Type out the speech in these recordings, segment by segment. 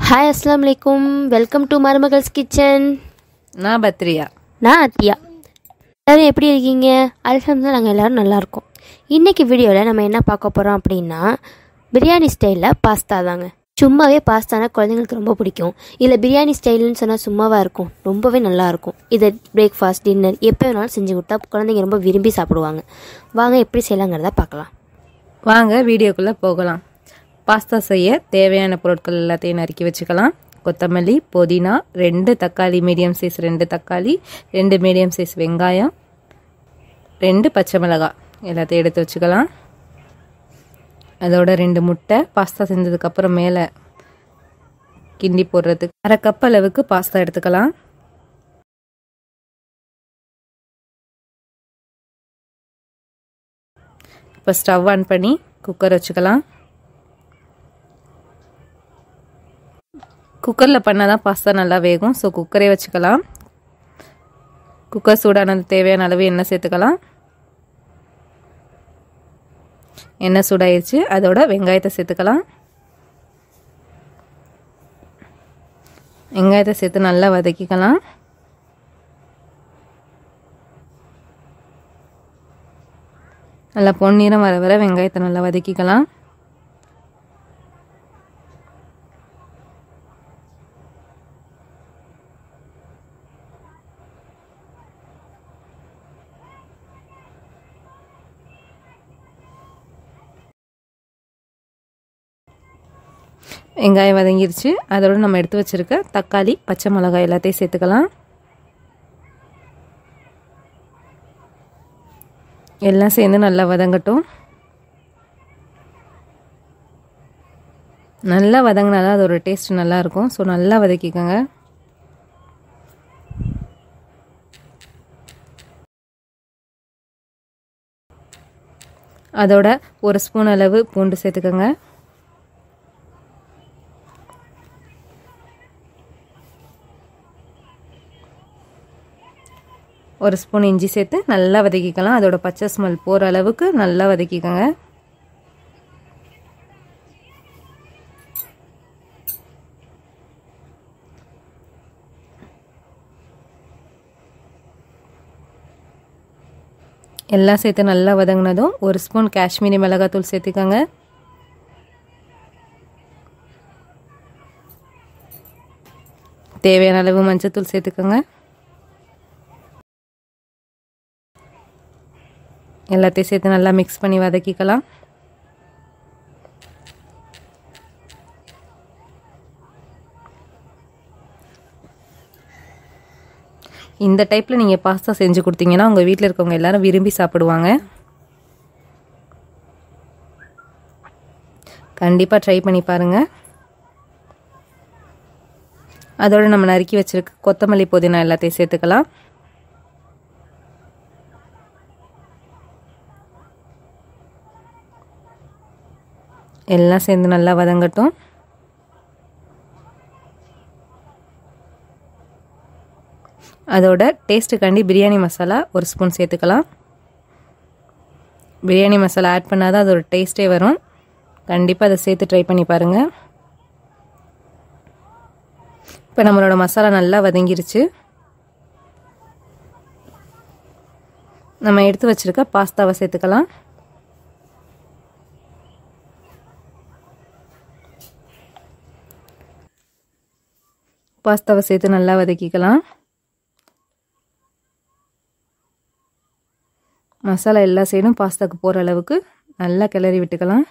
hi அஸ்லாம் வலைக்கும் welcome to மருமகள்ஸ் kitchen நான் பத்ரியா நான் அத்தியா எல்லோரும் எப்படி இருக்கீங்க அல்ஹம்துலில்லாஹ் நாங்கள் எல்லோரும் நல்லா இருக்கோம் இன்றைக்கி வீடியோவில் நம்ம என்ன பார்க்க போகிறோம் அப்படின்னா பிரியாணி ஸ்டைலில் பாஸ்தா தாங்க சும்மாவே பாஸ்தானா குழந்தைங்களுக்கு ரொம்ப பிடிக்கும் இல்லை பிரியாணி ஸ்டைல்னு சொன்னால் சும்மாவாக இருக்கும் ரொம்பவே நல்லா இருக்கும் இதை பிரேக்ஃபாஸ்ட் டின்னர் எப்போ வேணாலும் செஞ்சு கொடுத்தா குழந்தைங்க ரொம்ப விரும்பி சாப்பிடுவாங்க வாங்க எப்படி செய்யலாங்கிறத பார்க்கலாம் வாங்க வீடியோக்குள்ளே போகலாம் பாஸ்தா செய்ய தேவையான பொருட்கள் எல்லாத்தையும் நறுக்கி வச்சுக்கலாம் கொத்தமல்லி புதினா ரெண்டு தக்காளி மீடியம் சைஸ் ரெண்டு தக்காளி ரெண்டு மீடியம் சைஸ் வெங்காயம் ரெண்டு பச்சை மிளகாய் எல்லாத்தையும் எடுத்து வச்சுக்கலாம் அதோட ரெண்டு முட்டை பாஸ்தா செஞ்சதுக்கப்புறம் மேலே கிண்டி போடுறதுக்கு அரை கப் அளவுக்கு பாஸ்தா எடுத்துக்கலாம் இப்போ ஸ்டவ் ஆன் பண்ணி குக்கர் வச்சுக்கலாம் குக்கரில் பண்ணால் தான் பாஸ்தா நல்லா வேகும் ஸோ குக்கரே வச்சுக்கலாம் குக்கர் சூடானது தேவையான அளவு எண்ணெய் சேர்த்துக்கலாம் எண்ணெய் சூடாயிருச்சு அதோட வெங்காயத்தை சேர்த்துக்கலாம் வெங்காயத்தை சேர்த்து நல்லா வதக்கிக்கலாம் நல்லா பொன்னிறம் வர வர வெங்காயத்தை நல்லா வதக்கிக்கலாம் வெங்காயம் வதங்கிருச்சு அதோட நம்ம எடுத்து வச்சுருக்க தக்காளி பச்சை மிளகாய் எல்லாத்தையும் சேர்த்துக்கலாம் எல்லாம் சேர்ந்து நல்லா வதங்கட்டும் நல்லா வதங்கினா தான் அதோட டேஸ்ட் நல்லாயிருக்கும் ஸோ நல்லா வதக்கிக்கோங்க அதோட ஒரு ஸ்பூன் அளவு பூண்டு சேர்த்துக்கோங்க ஒரு ஸ்பூன் இஞ்சி சேர்த்து நல்லா வதக்கிக்கலாம் அதோட பச்சை ஸ்மெல் போகிற அளவுக்கு நல்லா வதக்கிக்கோங்க எல்லாம் சேர்த்து நல்லா வதங்கினதும் ஒரு ஸ்பூன் காஷ்மீரி மிளகாத்தூள் சேர்த்துக்கோங்க தேவையான அளவு மஞ்சத்தூள் சேர்த்துக்கோங்க எல்லாத்தையும் சேர்த்து நல்லா மிக்ஸ் பண்ணி வதக்கிக்கலாம் இந்த டைப்பில் நீங்கள் பாஸ்தா செஞ்சு கொடுத்தீங்கன்னா உங்கள் வீட்டில் இருக்கவங்க எல்லாரும் விரும்பி சாப்பிடுவாங்க கண்டிப்பாக ட்ரை பண்ணி பாருங்கள் அதோடு நம்ம நறுக்கி வச்சுருக்க கொத்தமல்லி புதினா எல்லாத்தையும் சேர்த்துக்கலாம் எல்லாம் சேர்ந்து நல்லா வதங்கட்டும் அதோட டேஸ்ட்டுக்காண்டி பிரியாணி மசாலா ஒரு ஸ்பூன் சேர்த்துக்கலாம் பிரியாணி மசாலா ஆட் பண்ணால் தான் அதோட டேஸ்ட்டே வரும் கண்டிப்பாக அதை சேர்த்து ட்ரை பண்ணி பாருங்கள் இப்போ நம்மளோட மசாலா நல்லா வதங்கிருச்சு நம்ம எடுத்து வச்சுருக்க பாஸ்தாவை சேர்த்துக்கலாம் பாஸ்தாவை சேர்த்து நல்லா வதக்கிக்கலாம் மசாலா எல்லா சைடும் பாஸ்தாக்கு போகிற அளவுக்கு நல்லா கிளறி விட்டுக்கலாம்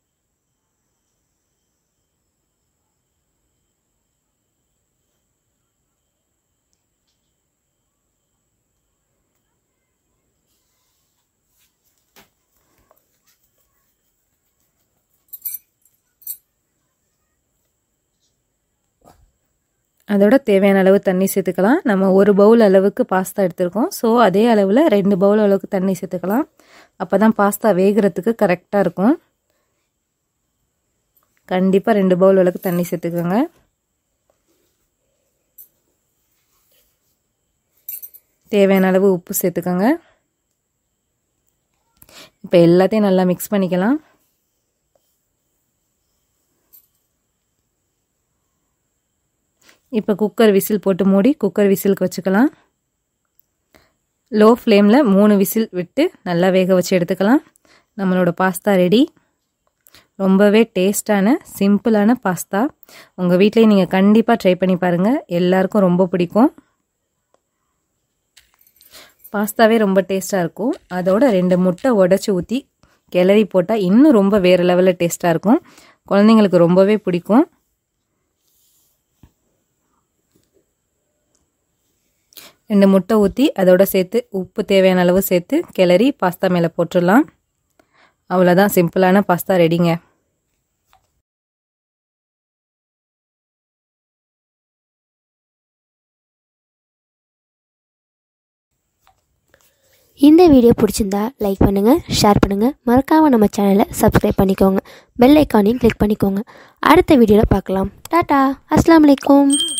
அதோட தேவையான அளவு தண்ணி சேர்த்துக்கலாம் நம்ம ஒரு பவுல் அளவுக்கு பாஸ்தா எடுத்திருக்கோம் ஸோ அதே அளவில் ரெண்டு பவுல் அளவுக்கு தண்ணி சேர்த்துக்கலாம் அப்போ தான் பாஸ்தா வேகிறதுக்கு கரெக்டாக இருக்கும் கண்டிப்பாக ரெண்டு பவுல் அளவுக்கு தண்ணி சேர்த்துக்கோங்க தேவையான அளவு உப்பு சேர்த்துக்கோங்க இப்போ எல்லாத்தையும் நல்லா மிக்ஸ் பண்ணிக்கலாம் இப்போ குக்கர் விசில் போட்டு மூடி குக்கர் விசிலுக்கு வச்சுக்கலாம் லோ ஃப்ளேமில் மூணு விசில் விட்டு நல்லா வேக வச்சு எடுத்துக்கலாம் நம்மளோட பாஸ்தா ரெடி ரொம்பவே டேஸ்டான சிம்பிளான பாஸ்தா உங்கள் வீட்லேயும் நீங்கள் கண்டிப்பாக ட்ரை பண்ணி பாருங்கள் எல்லாருக்கும் ரொம்ப பிடிக்கும் பாஸ்தாவே ரொம்ப டேஸ்ட்டாக இருக்கும் அதோட ரெண்டு முட்டை உடச்சி ஊற்றி கிளறி போட்டால் இன்னும் ரொம்ப வேறு லெவலில் டேஸ்ட்டாக இருக்கும் குழந்தைங்களுக்கு ரொம்பவே பிடிக்கும் ரெண்டு முட்டை ஊற்றி அதோட சேர்த்து உப்பு தேவையான அளவு சேர்த்து கிளறி பாஸ்தா மேலே போட்டுடலாம் அவ்வளோதான் சிம்பிளான பாஸ்தா ரெடிங்க இந்த வீடியோ பிடிச்சிருந்தா லைக் பண்ணுங்கள் ஷேர் பண்ணுங்கள் மறக்காமல் நம்ம சேனலை சப்ஸ்கிரைப் பண்ணிக்கோங்க பெல் ஐக்கானையும் கிளிக் பண்ணிக்கோங்க அடுத்த வீடியோவில் பார்க்கலாம் டாட்டா அஸ்லாம் வலைக்கும்